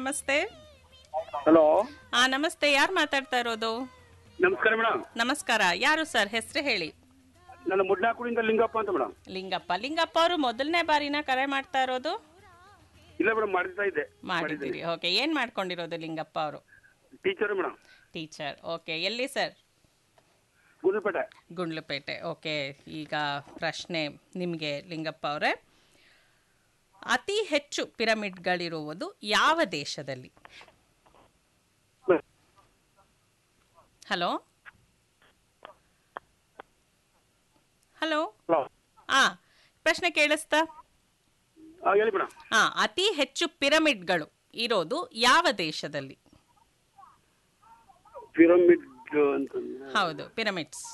ನಮಸ್ತೆ ಹಲೋ ಹಾ ನಮಸ್ತೆ ಯಾರು ಮಾತಾಡ್ತಾ ಇರೋದು ನಮಸ್ಕಾರ ಮೇಡಮ್ ನಮಸ್ಕಾರ ಯಾರು ಸರ್ ಹೆಸರು ಹೇಳಿ ನಾನು ಮುಡ್ನಾಕುಡಿಂದ ಲಿಂಗಪ್ಪ ಅಂತ ಮೇಡಮ್ ಲಿಂಗಪ್ಪ ಲಿಂಗಪ್ಪ ಅವರು ಮೊದಲನೇ ಬಾರಿನ ಕರೆ ಮಾಡ್ತಾ ಇರೋದು ಇಲ್ಲ ಮೇಡಮ್ ಮಾಡ್ತಾ ಇದ್ದೆ ಮಾಡಿದ್ದೀರಿ ಓಕೆ ಏನ್ ಮಾಡ್ಕೊಂಡಿರೋದು ಲಿಂಗಪ್ಪ ಅವರು ಟೀಚರ್ ಮೇಡಮ್ ಟೀಚರ್ ಓಕೆ ಎಲ್ಲಿ ಸರ್ ಗುಂಡ್ಲಪೇಟೆ ಗುಂಡ್ಲುಪೇಟೆ ಓಕೆ ಈಗ ಪ್ರಶ್ನೆ ನಿಮಗೆ ಲಿಂಗಪ್ಪ ಅವರೇ ಅತಿ ಹೆಚ್ಚು ಪಿರಮಿಡ್ಗಳಿರುವುದು ಯಾವ ದೇಶದಲ್ಲಿ ಹಲೋ ಹಲೋ ಹಲೋ ಆ ಪ್ರಶ್ನೆ ಕೇಳಿಸ್ತಾ ಹೇಳಿ ಮೇಡಮ್ ಆ ಅತಿ ಹೆಚ್ಚು ಪಿರಮಿಡ್ಗಳು ಇರೋದು ಯಾವ ದೇಶದಲ್ಲಿ ಪಿರಮಿಡ್ ಅಂತಂದ್ರೆ ಹೌದು ಪಿರಮಿಡ್ಸ್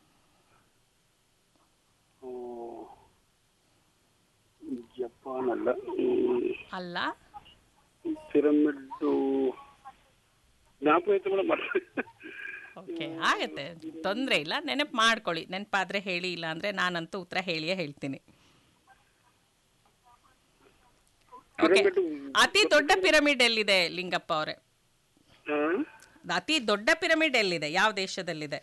ಆ, ಜಪಾನ್ ಅಲ್ಲ ಹ್ಮ್, ಅಲ್ಲ ಪಿರಮಿಡ್ ಜ್ಞಾಪಕ ಐತೆ ಮೇಡಮ್ ಓಕೆ ಆಗತ್ತೆ ತೊಂದರೆ ಇಲ್ಲ ನೆನಪು ಮಾಡ್ಕೊಳ್ಳಿ ನೆನಪಾದ್ರೆ ಹೇಳಿ ಇಲ್ಲ ಅಂದ್ರೆ ನಾನಂತೂ ಉತ್ತರ ಹೇಳಿಯೇ ಹೇಳ್ತೀನಿ ಓಕೆ ಪಿರಮಿಡ್ ಅತಿ ದೊಡ್ಡ ಪಿರಮಿಡ್ ಎಲ್ಲಿದೆ ಲಿಂಗಪ್ಪ ಅವರೇ ಆ, ಅತಿ ದೊಡ್ಡ ಪಿರಮಿಡ್ ಎಲ್ಲಿದೆ ಯಾವ ದೇಶದಲ್ಲಿದೆ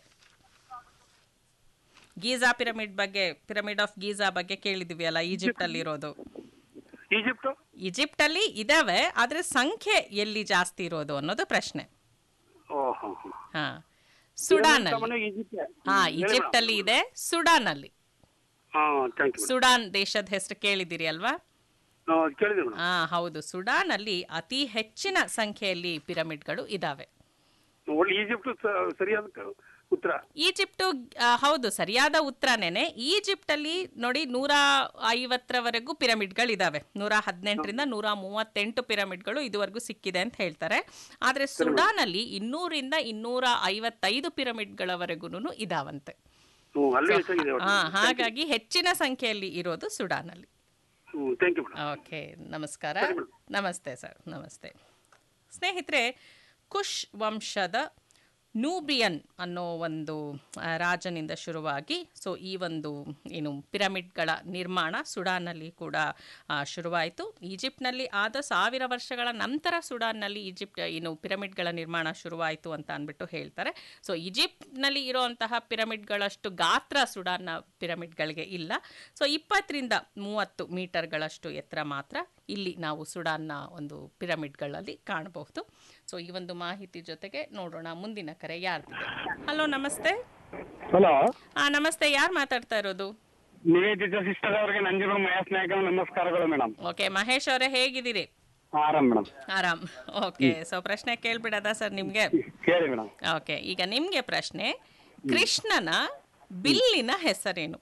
ಗೀಜಾ ಪಿರಮಿಡ್ ಬಗ್ಗೆ ಪಿರಮಿಡ್ ಆಫ್ ಗೀಜಾ ಬಗ್ಗೆ ಕೇಳಿದ್ವಿ ಅಲ್ಲ ಈಜಿಪ್ಟ್ ಅಲ್ಲಿ ಇರೋದು ಈಜಿಪ್ಟ್ ಈಜಿಪ್ಟ್ ಅಲ್ಲಿ ಇದಾವೆ ಆದ್ರೆ ಸಂಖ್ಯೆ ಎಲ್ಲಿ ಜಾಸ್ತಿ ಇರೋದು ಅನ್ನೋದು ಪ್ರಶ್ನೆ ಓ ಹಾ ಹಾ ಹಾ ಸುಡಾನ್ ಅಲ್ಲಿ ಸಾಮಾನ್ಯವಾಗಿ ಈಜಿಪ್ಟ್ ಹಾ ಈಜಿಪ್ಟ್ ಅಲ್ಲಿ ಇದೆ ಸುಡಾನ್ ಅಲ್ಲಿ ಹಾ ಥ್ಯಾಂಕ್ ಯು ಸುಡಾನ್ ದೇಶದ ಹೆಸರು ಕೇಳಿದಿರಿ ಅಲ್ವಾ ಮೇಡಮ್ ಕೇಳಿದೆ ಮೇಡಮ್ ಹಾ ಹೌದು ಸುಡಾನ್ ಅಲ್ಲಿ ಅತಿ ಹೆಚ್ಚಿನ ಸಂಖ್ಯೆಯಲ್ಲಿ ಪಿರಮಿಡ್ಗಳು ಇದಾವೆ ಒಳ್ಳೆ ಈಜಿಪ್ಟ್ ಸ- ಸರಿಯಾದ ಕ- ಉತ್ತರ ಈಜಿಪ್ಟು ಆ, ಹೌದು ಸರಿಯಾದ ಉತ್ತರನೇನೆ ಈಜಿಪ್ಟ್ ಅಲ್ಲಿ ನೋಡಿ ನೂರ ಐವತ್ತರವರೆಗೂ ಪಿರಮಿಡ್ಗಳು ಇದಾವೆ ನೂರ ಹದಿನೆಂಟರಿಂದ ನೂರ ಮೂವತ್ತೆಂಟು ಪಿರಮಿಡ್ಗಳು ಇದುವರೆಗೂ ಸಿಕ್ಕಿದೆ ಅಂತ ಹೇಳ್ತಾರೆ ಆದ್ರೆ ಸುಡಾನ್ ಅಲ್ಲಿ ಇನ್ನೂರಿಂದ ಇನ್ನೂರ ಐವತ್ತೈದು ಪಿರಮಿಡ್ಗಳವರೆಗೂ ಇದಾವಂತೆ ಹ್ಞೂ ಅಲ್ಲಿ ಹೆಚ್ಚಾಗಿದೆ ಹಾ ಹಾಗಾಗಿ ಹೆಚ್ಚಿನ ಸಂಖ್ಯೆಯಲ್ಲಿ ಇರೋದು ಸುಡಾನ್ ಅಲ್ಲಿ ಹ್ಞೂ ಥ್ಯಾಂಕ್ ಯು ಮೇಡಮ್ ಓಕೆ ನಮಸ್ಕಾರ ನಮಸ್ತೆ ಸರ್ ನಮಸ್ತೆ ಸ್ನೇಹಿತರೆ ಕುಶ್ ವಂಶದ ನೂಬಿಯನ್ ಅನ್ನೋ ಒಂದು ಆ, ರಾಜನಿಂದ ಶುರುವಾಗಿ ಸೊ ಈ ಒಂದು ಏನು ಪಿರಮಿಡ್ಗಳ ನಿರ್ಮಾಣ ಸುಡಾನ್ನಲ್ಲಿ ಕೂಡ ಆ, ಶುರುವಾಯಿತು ಈಜಿಪ್ಟ್ನಲ್ಲಿ ಆದ ಸಾವಿರ ವರ್ಷಗಳ ನಂತರ ಸುಡಾನ್ನಲ್ಲಿ ಈಜಿಪ್ಟ್ ಏನು ಪಿರಮಿಡ್ಗಳ ನಿರ್ಮಾಣ ಶುರುವಾಯಿತು ಅಂತ ಅಂದ್ಬಿಟ್ಟು ಹೇಳ್ತಾರೆ ಸೊ ಈಜಿಪ್ಟ್ನಲ್ಲಿ ಇರುವಂತಹ ಪಿರಮಿಡ್ಗಳಷ್ಟು ಗಾತ್ರ ಸುಡಾನ್ನ ಪಿರಮಿಡ್ಗಳಿಗೆ ಇಲ್ಲ ಸೊ ಇಪ್ಪತ್ತರಿಂದ ಮೂವತ್ತು ಮೀಟರ್ಗಳಷ್ಟು ಎತ್ತರ ಮಾತ್ರ ಇಲ್ಲಿ ನಾವು ಸುಡಾನ್ನ ಒಂದು ಪಿರಮಿಡ್ಗಳಲ್ಲಿ ಕಾಣಬಹುದು ಸೊ ಈ ಒಂದು ಮಾಹಿತಿ ಜೊತೆಗೆ ನೋಡೋಣ ಮುಂದಿನ ಕರೆ ಯಾರ್ದಿದೆ ಹಲೋ ನಮಸ್ತೆ ಹಲೋ ಆ ನಮಸ್ತೆ ಯಾರು ಮಾತಾಡ್ತಾ ಇರೋದು ನಿವೇದಿತ ಸಿಸ್ಟರ್ ಅವರಿಗೆ ನಂಜುಗೌಡ ಮಹೇಶ್ ನಾಯಕ ನಮಸ್ಕಾರಗಳು ಮೇಡಮ್ ಓಕೆ ಮಹೇಶ್ ಅವರೇ ಹೇಗಿದ್ದೀರಿ ಆರಾಮ್ ಮೇಡಮ್ ಆರಾಮ್ ಓಕೆ ಸೊ ಪ್ರಶ್ನೆ ಕೇಳ್ಬಿಡದಾ ಸರ್ ನಿಮ್ಗೆ ಕೇಳಿ ಮೇಡಮ್ ಓಕೆ ಈಗ ನಿಮ್ಗೆ ಪ್ರಶ್ನೆ ಕೃಷ್ಣನ ಬಿಲ್ಲಿನ ಹೆಸರೇನು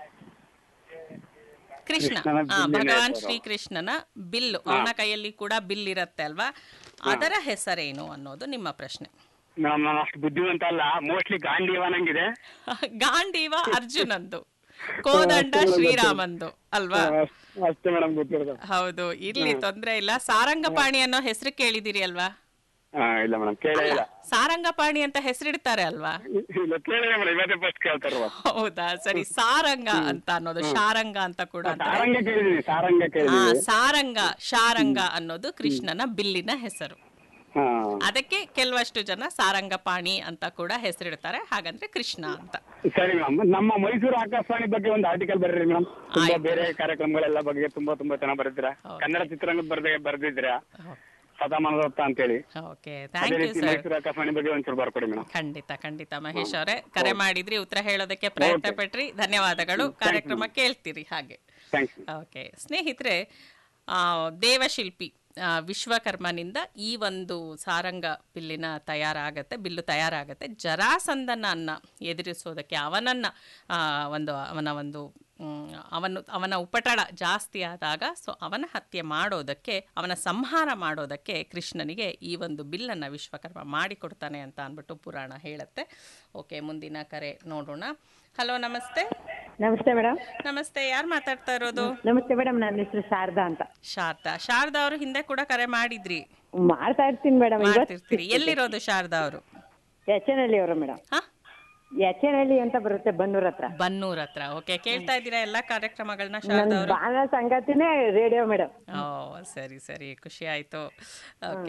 ಕೃಷ್ಣ ಕೃಷ್ಣನ ಆ, ಬಿಲ್ಲಿನ ಭಗವಾನ್ ಹೆಸರು. ಶ್ರೀಕೃಷ್ಣನ ಬಿಲ್ಲು ಅವನ ಕೈಯಲ್ಲಿ ಕೂಡ ಬಿಲ್ ಇರತ್ತೆ ಅಲ್ವಾ ಅದರ ಹೆಸರೇನು ಅನ್ನೋದು ನಿಮ್ಮ ಪ್ರಶ್ನೆ ಮೇಡಮ್ ನಾನು ಅಷ್ಟು ಬುದ್ಧಿವಂತ ಅಲ್ಲ ಮೋಸ್ಟ್ಲಿ ಗಾಂಧಿ ನಂಗಿದೆ ಗಾಂಡೀವ ಅರ್ಜುನಂದು ಕೋದಂಡ ಶ್ರೀರಾಮಂದು ಅಲ್ವಾ ಅಷ್ಟೇ ಮೇಡಮ್ ಗೊತ್ತಿರೋದು ಹೌದು ಇರ್ಲಿ ತೊಂದ್ರೆ ಇಲ್ಲ ಸಾರಂಗಪಾಣಿ ಅನ್ನೋ ಹೆಸರು ಕೇಳಿದಿರಿ ಅಲ್ವಾ ಹಾ ಇಲ್ಲ ಮೇಡಮ್ ಕೇಳೇ ಇಲ್ಲ ಸಾರಂಗಪಾಣಿ ಅಂತ ಹೆಸರಿಡ್ತಾರೆ ಅಲ್ವಾ ಇಲ್ಲ ಕೇಳಿದೆ ಮೇಡಮ್ ಇವತ್ತೇ ಫಸ್ಟ್ ಕೇಳ್ತಾರ ಹೌದಾ ಸರಿ ಸಾರಂಗ ಅಂತ ಅನ್ನೋದು ಶಾರಂಗ ಅಂತ ಕೂಡ ಅಂತಾರೆ ಸಾರಂಗ ಕೇಳಿದೀನಿ ಸಾರಂಗ ಆ, ಕೇಳಿದೀನಿ ಸಾರಂಗ ಶಾರಂಗ ಅನ್ನೋದು ಕೃಷ್ಣನ ಬಿಲ್ಲಿನ ಹೆಸರು ಹಾ ಅದಕ್ಕೆ ಕೆಲವಷ್ಟು ಜನ ಸಾರಂಗಪಾಣಿ ಅಂತ ಕೂಡ ಹೆಸರಿಡ್ತಾರೆ ಹಾಗಂದ್ರೆ ಕೃಷ್ಣ ಅಂತ ಸರಿ ಮೇಡಮ್ ನಮ್ಮ ಮೈಸೂರು ಆಕಾಶವಾಣಿ ಬಗ್ಗೆ ಒಂದು ಆರ್ಟಿಕಲ್ ಬರೀರಿ ಮೇಡಮ್ ತುಂಬಾ ಆಯ್ತು. ಬೇರೆ ಕಾರ್ಯಕ್ರಮಗಳೆಲ್ಲ ಬಗ್ಗೆ ತುಂಬಾ ತುಂಬಾ ಚೆನ್ನಾಗಿ ಬರೀತೀರಾ Okay. ಕನ್ನಡ ಚಿತ್ರರಂಗದ ಬರ್ದೆ ಬರ್ದಿದ್ದೀರಾ ಶತಮಾನದತ್ತ ಅಂತೇಳಿ ಓಕೆ ಅದೇ ಥ್ಯಾಂಕ್ ಯು ರೀತಿ ಸರ್ ಮೈಸೂರು ಆಕಾಶವಾಣಿ ಬಗ್ಗೆ ಒಂಚೂರು ಬರ್ಕೊಡಿ ಮೇಡಮ್ ಖಂಡಿತ ಖಂಡಿತ ಮಹೇಶ್ ಅವರೇ ಕರೆ ಮಾಡಿದ್ರಿ ಉತ್ತರ ಹೇಳೋದಕ್ಕೆ ಪ್ರಯತ್ನ ಪಟ್ರಿ ಧನ್ಯವಾದಗಳು ಕಾರ್ಯಕ್ರಮ ಕೇಳ್ತೀರಿ ಹಾಗೆ ಥ್ಯಾಂಕ್ಸ್ ಓಕೆ ಸ್ನೇಹಿತರೆ ಆ, ದೇವಶಿಲ್ಪಿ ಆ, ವಿಶ್ವಕರ್ಮನಿಂದ ಈ ಒಂದು ಸಾರಂಗ ಬಿಲ್ಲಿನ ತಯಾರಾಗತ್ತೆ ಬಿಲ್ಲು ತಯಾರಾಗತ್ತೆ ಜರಾಸಂದನನ್ನ ಎದುರಿಸೋದಕ್ಕೆ ಅವನನ್ನ ಆ, ಒಂದು ಅವನ ಒಂದು ಮ್, ಅವನು ಅವನ ಉಪಟಳ ಜಾಸ್ತಿ ಆದಾಗ ಸೊ ಅವನ ಹತ್ಯೆ ಮಾಡೋದಕ್ಕೆ ಅವನ ಸಂಹಾರ ಮಾಡೋದಕ್ಕೆ ಕೃಷ್ಣನಿಗೆ ಈ ಒಂದು ಬಿಲ್ಲನ್ನು ವಿಶ್ವಕರ್ಮ ಮಾಡಿಕೊಡ್ತಾನೆ ಅಂತ ಅಂದ್ಬಿಟ್ಟು ಪುರಾಣ ಹೇಳುತ್ತೆ ಓಕೆ ಮುಂದಿನ ಕರೆ ನೋಡೋಣ ಹಲೋ ನಮಸ್ತೆ ನಮಸ್ತೆ ಮೇಡಮ್ ನಮಸ್ತೆ ಯಾರು ಮಾತಾಡ್ತಾ ಇರೋದು ನಮಸ್ತೆ ಮೇಡಮ್ ನನ್ನ ಹೆಸರು ಶಾರದಾ ಅಂತ ಶಾರದಾ ಶಾರದಾ ಅವರು ಹಿಂದೆ ಕೂಡ ಕರೆ ಮಾಡಿದ್ರಿ ಮಾಡ್ತಾ ಇರ್ತೀನಿ ಮೇಡಮ್ ಮಾಡ್ತಿರ್ತೀರಿ ಎಲ್ಲಿರೋದು ಶಾರದಾ ಅವರು ಎಚನಹಳ್ಳಿ ಅವರು ಮೇಡಮ್ ಹಾ ಎಚನಹಳ್ಳಿ ಅಂತ ಬರುತ್ತೆ ಬನ್ನೂರ್ ಹತ್ರ ಬನ್ನೂರ್ ಹತ್ರ ಓಕೆ ಕೇಳ್ತಾ ಇದ್ದೀರಾ ಎಲ್ಲಾ ಕಾರ್ಯಕ್ರಮಗಳನ್ನ ನನ್ನ ಶಾರದಾ ಅವರು ಬಾಳ ಸಂಗತಿನೇ ರೇಡಿಯೋ ಮೇಡಮ್ ಓ ಸರಿ ಸರಿ ಖುಷಿ ಆಯ್ತು ಓಕೆ